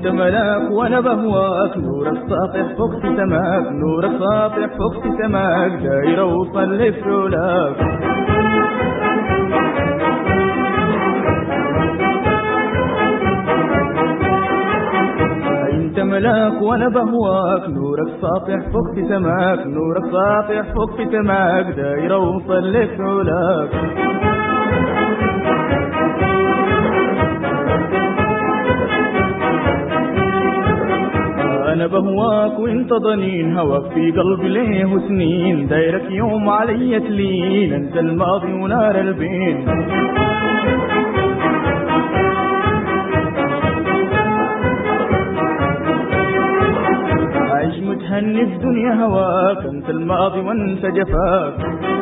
انت ملاك وانا بهواك نورك ساطع فوق في سماك نورك ساطع فوق في سماك داير اوصل لفعلاك انت ملاك وانا بهواك نورك ساطع فوق في سماك نورك ساطع فوق في سماك داير اوصل لفعلاك انا بهواك وانت ضنين هواك في قلبي ليه سنين دايرك يوم علي تلين انت الماضي ونار البين عايش متهني في دنيا هواك انت الماضي وانت جفاك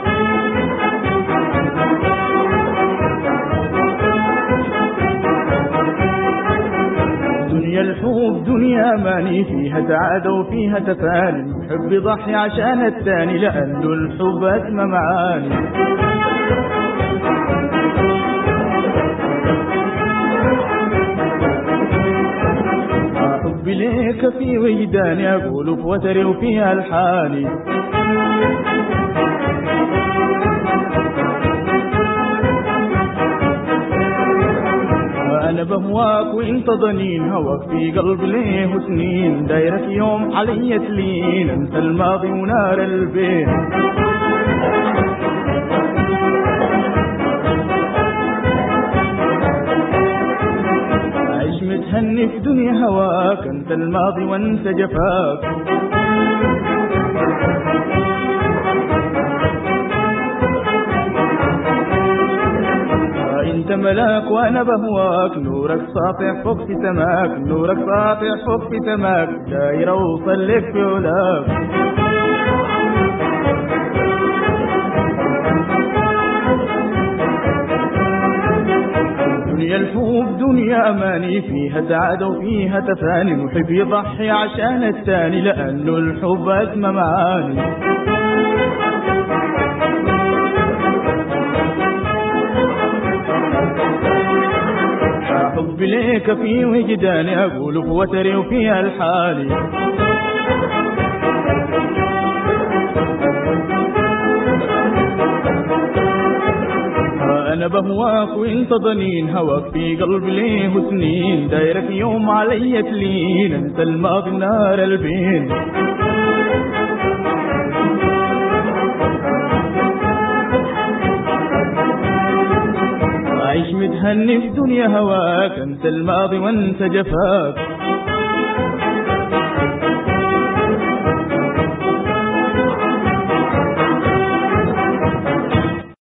دنيا الحب دنيا ماني فيها سعادة وفيها تفاني حب يضحي عشان التاني لأنه الحب أسمى معاني حبي ليك في وجداني أقول في وتري وفي ألحاني انا بهواك وانت ضنين هواك في قلبي ليه سنين دايرك يوم علي تلين انت الماضي ونار البين عيش متهني في دنيا هواك انت الماضي وانت جفاك انت ملاك وانا بهواك نورك ساطع فوق في سماك نورك ساطع فوق في سماك داير اوصل لك في علاك دنيا الحب دنيا اماني فيها سعاده وفيها تفاني محب يضحي عشان التاني لانه الحب اسمى معاني حبي ليك في وجداني أقول في وتري وفي الحالي أنا بهواك وانت ضنين هواك في قلبي ليه سنين دايرك يوم علي تلين انت الماضي نار البين عايش متهني في دنيا هواك انت الماضي وانت جفاك